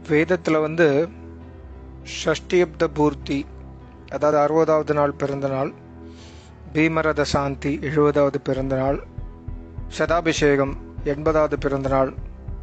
வேதத்தில் வந்து ஷஷ்டியப்த பூர்த்தி அதாவது அறுபதாவது நாள் பிறந்த நாள் பீமரத சாந்தி எழுபதாவது பிறந்த நாள் சதாபிஷேகம் எண்பதாவது பிறந்த நாள்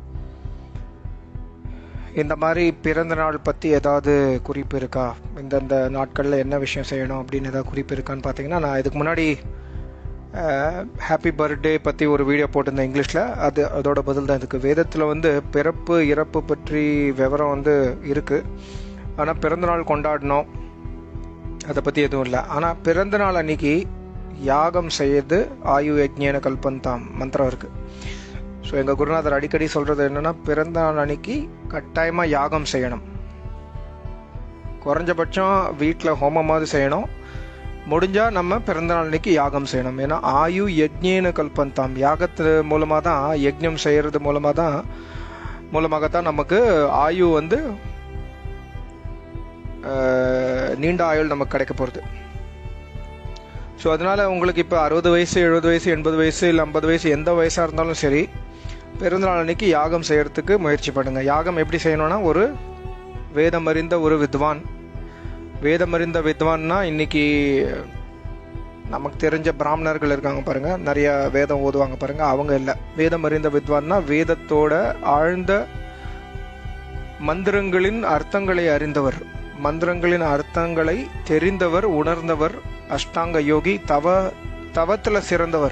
இந்த மாதிரி பிறந்த நாள் பற்றி ஏதாவது குறிப்பு இருக்கா இந்தந்த நாட்களில் என்ன விஷயம் செய்யணும் அப்படின்னு ஏதாவது குறிப்பு இருக்கான்னு பார்த்தீங்கன்னா நான் இதுக்கு முன்னாடி ஹாப்பி பர்த்டே பற்றி ஒரு வீடியோ போட்டிருந்தேன் இங்கிலீஷில் அது அதோட பதில் தான் இதுக்கு வேதத்தில் வந்து பிறப்பு இறப்பு பற்றி விவரம் வந்து இருக்குது ஆனால் பிறந்தநாள் கொண்டாடினோம் அதை பற்றி எதுவும் இல்லை ஆனால் பிறந்த நாள் அன்னைக்கு யாகம் செய்யறது ஆயு யஜ்ஞேன கல்பந்தாம் மந்திரம் இருக்குது ஸோ எங்கள் குருநாதர் அடிக்கடி சொல்கிறது என்னென்னா பிறந்த நாள் அன்னைக்கு கட்டாயமாக யாகம் செய்யணும் குறைஞ்சபட்சம் வீட்டில் ஹோமமாவது செய்யணும் முடிஞ்சால் நம்ம பிறந்தநாள் அன்னைக்கு யாகம் செய்யணும் ஏன்னா ஆயு யஜ்ஞேன கல்பந்தாம் யாகத்து மூலமாக தான் யஜ்ஞம் செய்கிறது மூலமாக தான் மூலமாகத்தான் நமக்கு ஆயு வந்து நீண்ட ஆயுள் நமக்கு கிடைக்க போகிறது ஸோ அதனால் உங்களுக்கு இப்போ அறுபது வயசு எழுபது வயசு எண்பது வயசு இல்லை ஐம்பது வயசு எந்த வயசாக இருந்தாலும் சரி பிறந்தநாள் அன்னைக்கு யாகம் செய்யறதுக்கு முயற்சி பண்ணுங்க யாகம் எப்படி செய்யணும்னா ஒரு வேதம் அறிந்த ஒரு வித்வான் வேதம் அறிந்த வித்வான்னா இன்னைக்கு நமக்கு தெரிஞ்ச பிராமணர்கள் இருக்காங்க பாருங்க நிறைய வேதம் ஓதுவாங்க பாருங்க அவங்க இல்லை வேதம் அறிந்த வித்வான்னா வேதத்தோட ஆழ்ந்த மந்திரங்களின் அர்த்தங்களை அறிந்தவர் மந்திரங்களின் அர்த்தங்களை தெரிந்தவர் உணர்ந்தவர் அஷ்டாங்க யோகி தவ தவத்துல சிறந்தவர்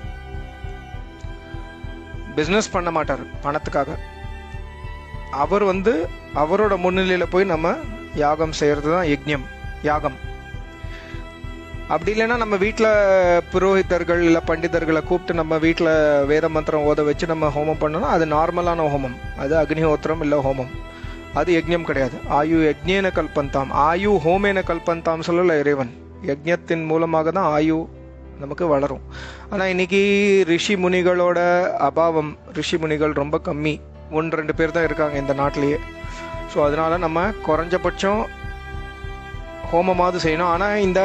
பிஸ்னஸ் பண்ண மாட்டார் பணத்துக்காக அவர் வந்து அவரோட முன்னிலையில போய் நம்ம யாகம் செய்யறது தான் யஜ்ஞம் யாகம் அப்படி இல்லைன்னா நம்ம வீட்டில் புரோஹிதர்கள் இல்லை பண்டிதர்களை கூப்பிட்டு நம்ம வீட்டில் வேத மந்திரம் ஓத வச்சு நம்ம ஹோமம் பண்ணோம்னா அது நார்மலான ஹோமம் அது அக்னிஹோத்திரம் இல்லை ஹோமம் அது யஜ்ஞம் கிடையாது ஆயு யஜ்ஞேன கல்பந்தாம் ஆயு ஹோமேன கல்பந்தாம் சொல்லல இறைவன் யஜ்ஞத்தின் மூலமாக தான் ஆயு நமக்கு வளரும் ஆனால் இன்னைக்கு ரிஷி முனிகளோட அபாவம் ரிஷி முனிகள் ரொம்ப கம்மி ஒன்று ரெண்டு பேர் தான் இருக்காங்க இந்த நாட்டிலேயே ஸோ அதனால நம்ம குறைஞ்சபட்சம் ஹோமமாவது செய்யணும் ஆனால் இந்த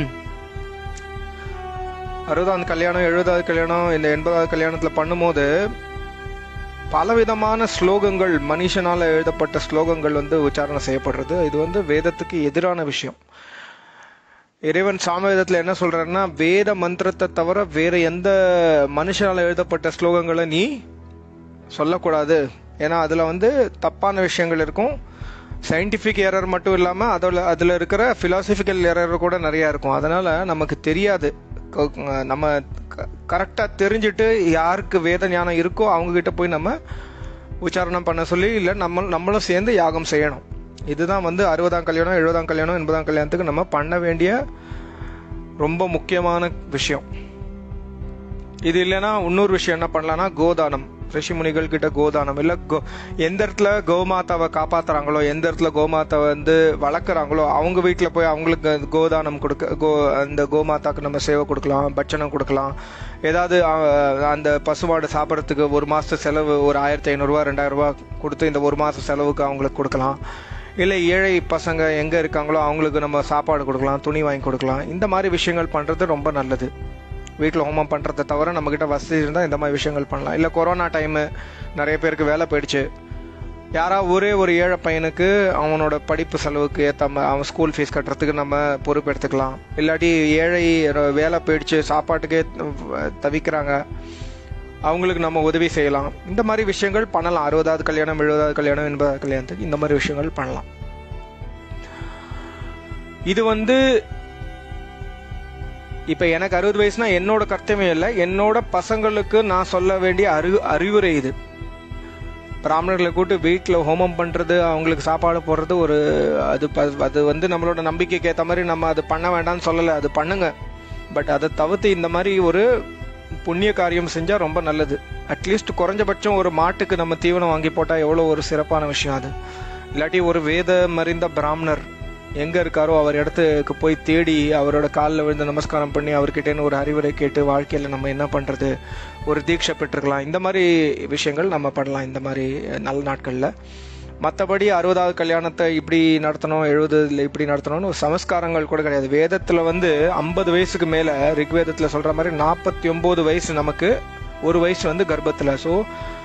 அறுபதாவது கல்யாணம் எழுபதாவது கல்யாணம் இந்த எண்பதாவது கல்யாணத்தில் பண்ணும்போது பலவிதமான ஸ்லோகங்கள் மனுஷனால் எழுதப்பட்ட ஸ்லோகங்கள் வந்து உச்சாரணை செய்யப்படுறது இது வந்து வேதத்துக்கு எதிரான விஷயம் இறைவன் சாமவேதத்தில் என்ன சொல்றாருன்னா வேத மந்திரத்தை தவிர வேற எந்த மனுஷனால் எழுதப்பட்ட ஸ்லோகங்களை நீ சொல்லக்கூடாது ஏன்னா அதில் வந்து தப்பான விஷயங்கள் இருக்கும் சயின்டிஃபிக் எரர் மட்டும் இல்லாமல் அதில் அதில் இருக்கிற ஃபிலாசபிக்கல் எரர் கூட நிறையா இருக்கும் அதனால் நமக்கு தெரியாது நம்ம கரெக்டாக தெரிஞ்சுட்டு யாருக்கு வேத ஞானம் இருக்கோ அவங்கக்கிட்ட போய் நம்ம உச்சாரணம் பண்ண சொல்லி இல்லை நம்ம நம்மளும் சேர்ந்து யாகம் செய்யணும் இதுதான் வந்து அறுபதாம் கல்யாணம் எழுபதாம் கல்யாணம் எண்பதாம் கல்யாணத்துக்கு நம்ம பண்ண வேண்டிய ரொம்ப முக்கியமான விஷயம் இது இல்லைன்னா இன்னொரு விஷயம் என்ன பண்ணலாம்னா கோதானம் ரிஷி முனிகள் கிட்ட கோதானம் இல்லை கோ எந்த இடத்துல கோமாதாவை காப்பாத்துறாங்களோ எந்த இடத்துல கோமாதாவை வந்து வளர்க்குறாங்களோ அவங்க வீட்டில் போய் அவங்களுக்கு கோதானம் கொடுக்க கோ அந்த கோமாதாக்கு நம்ம சேவை கொடுக்கலாம் பட்சணம் கொடுக்கலாம் ஏதாவது அந்த பசுமாடு சாப்பிட்றதுக்கு ஒரு மாதத்து செலவு ஒரு ஆயிரத்தி ஐநூறுரூவா ரெண்டாயிரரூவா கொடுத்து இந்த ஒரு மாதம் செலவுக்கு அவங்களுக்கு கொடுக்கலாம் இல்லை ஏழை பசங்க எங்கே இருக்காங்களோ அவங்களுக்கு நம்ம சாப்பாடு கொடுக்கலாம் துணி வாங்கி கொடுக்கலாம் இந்த மாதிரி விஷயங்கள் பண்ணுறது ரொம்ப நல்லது வீட்டில் ஹோமம் பண்ணுறதை தவிர நம்மக்கிட்ட வசதி இருந்தால் இந்த மாதிரி விஷயங்கள் பண்ணலாம் இல்லை கொரோனா டைமு நிறைய பேருக்கு வேலை போயிடுச்சு யாரா ஒரே ஒரு ஏழை பையனுக்கு அவனோட படிப்பு செலவுக்கு ஏற்ற அவன் ஸ்கூல் ஃபீஸ் கட்டுறதுக்கு நம்ம பொறுப்பு எடுத்துக்கலாம் இல்லாட்டி ஏழை வேலை போயிடுச்சு சாப்பாட்டுக்கே தவிக்கிறாங்க அவங்களுக்கு நம்ம உதவி செய்யலாம் இந்த மாதிரி விஷயங்கள் பண்ணலாம் அறுபதாவது கல்யாணம் எழுபதாவது கல்யாணம் எண்பதாவது கல்யாணத்துக்கு இந்த மாதிரி விஷயங்கள் பண்ணலாம் இது வந்து இப்போ எனக்கு அறுபது வயசுனா என்னோட கர்த்தவியம் இல்லை என்னோட பசங்களுக்கு நான் சொல்ல வேண்டிய அறி அறிவுரை இது பிராமணர்களை கூட்டு வீட்டில் ஹோமம் பண்ணுறது அவங்களுக்கு சாப்பாடு போடுறது ஒரு அது அது வந்து நம்மளோட நம்பிக்கைக்கு ஏற்ற மாதிரி நம்ம அது பண்ண வேண்டாம்னு சொல்லலை அது பண்ணுங்க பட் அதை தவிர்த்து இந்த மாதிரி ஒரு புண்ணிய காரியம் செஞ்சால் ரொம்ப நல்லது அட்லீஸ்ட் குறைஞ்சபட்சம் ஒரு மாட்டுக்கு நம்ம தீவனம் வாங்கி போட்டால் எவ்வளோ ஒரு சிறப்பான விஷயம் அது இல்லாட்டி ஒரு வேத மறிந்த பிராமணர் எங்கே இருக்காரோ அவர் இடத்துக்கு போய் தேடி அவரோட காலில் விழுந்து நமஸ்காரம் பண்ணி அவர்கிட்டேன்னு ஒரு அறிவுரை கேட்டு வாழ்க்கையில் நம்ம என்ன பண்ணுறது ஒரு தீட்சை பெற்றுக்கலாம் இந்த மாதிரி விஷயங்கள் நம்ம பண்ணலாம் இந்த மாதிரி நல்ல நாட்களில் மற்றபடி அறுபதாவது கல்யாணத்தை இப்படி நடத்தணும் எழுபதுல இப்படி நடத்தணும்னு ஒரு சமஸ்காரங்கள் கூட கிடையாது வேதத்தில் வந்து ஐம்பது வயசுக்கு மேலே ரிக்வேதத்தில் சொல்கிற மாதிரி நாற்பத்தி ஒம்பது வயசு நமக்கு ஒரு வயசு வந்து கர்ப்பத்தில் ஸோ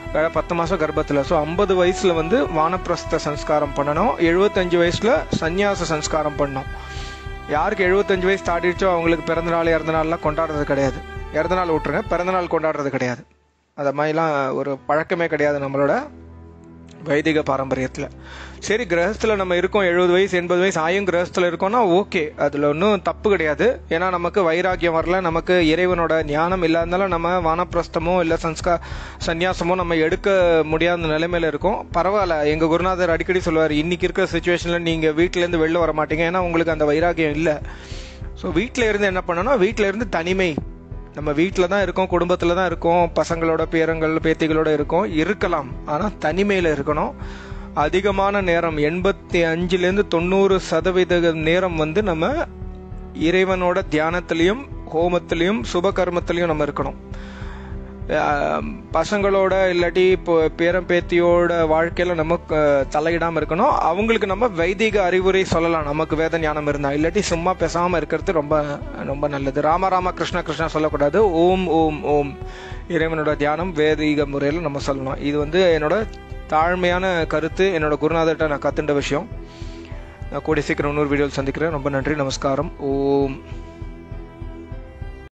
வேற பத்து மாதம் கர்ப்பத்தில் ஸோ ஐம்பது வயசில் வந்து வானப்பிரஸ்த சம்ஸ்காரம் பண்ணணும் எழுபத்தஞ்சு வயசில் சந்நியாச சம்ஸ்காரம் பண்ணணும் யாருக்கு எழுபத்தஞ்சு வயசு தாண்டிடுச்சோ அவங்களுக்கு பிறந்த நாள் இறந்த நாள்லாம் கொண்டாடுறது கிடையாது இறந்த நாள் விட்டுருங்க பிறந்த நாள் கொண்டாடுறது கிடையாது அது மாதிரிலாம் ஒரு பழக்கமே கிடையாது நம்மளோட வைதிக பாரம்பரியத்தில் சரி கிரகத்தில் நம்ம இருக்கோம் எழுபது வயசு எண்பது வயசு ஆயும் கிரகத்தில் இருக்கோம்னா ஓகே அதில் ஒன்றும் தப்பு கிடையாது ஏன்னா நமக்கு வைராக்கியம் வரல நமக்கு இறைவனோட ஞானம் இல்லாதனால நம்ம வானப்பிரஸ்தமோ இல்லை சன்ஸ்கா சந்நியாசமோ நம்ம எடுக்க முடியாத நிலைமையில இருக்கோம் பரவாயில்ல எங்கள் குருநாதர் அடிக்கடி சொல்லுவார் இன்னைக்கு இருக்கிற சுச்சுவேஷனில் நீங்கள் வீட்டிலேருந்து வெளில வர மாட்டீங்க ஏன்னா உங்களுக்கு அந்த வைராக்கியம் இல்லை ஸோ வீட்டில் இருந்து என்ன பண்ணணும் வீட்டில் இருந்து தனிமை நம்ம வீட்டில் தான் இருக்கோம் குடும்பத்தில் தான் இருக்கோம் பசங்களோட பேரங்கள் பேத்திகளோட இருக்கோம் இருக்கலாம் ஆனால் தனிமையில் இருக்கணும் அதிகமான நேரம் எண்பத்தி அஞ்சுலேருந்து தொண்ணூறு சதவீத நேரம் வந்து நம்ம இறைவனோட தியானத்திலையும் ஹோமத்திலையும் சுப கர்மத்திலையும் நம்ம இருக்கணும் அஹ் பசங்களோட இல்லாட்டி இப்போ பேரன் பேத்தியோட வாழ்க்கையில நம்ம அஹ், தலையிடாம இருக்கணும் அவங்களுக்கு நம்ம வைதிக அறிவுரை சொல்லலாம் நமக்கு வேத ஞானம் இருந்தா இல்லாட்டி சும்மா பேசாம இருக்கிறது ரொம்ப ரொம்ப நல்லது ராம ராம கிருஷ்ண கிருஷ்ணா சொல்லக்கூடாது ஓம் ஓம் ஓம் இறைவனோட தியானம் வேதிக முறையில் நம்ம சொல்லணும் இது வந்து என்னோட தாழ்மையான கருத்து என்னோட குருநாதர்கிட்ட நான் கத்துண்ட விஷயம் நான் கூடிய சீக்கிரம் இன்னொரு வீடியோவில் சந்திக்கிறேன் ரொம்ப நன்றி நமஸ்காரம் ஓம்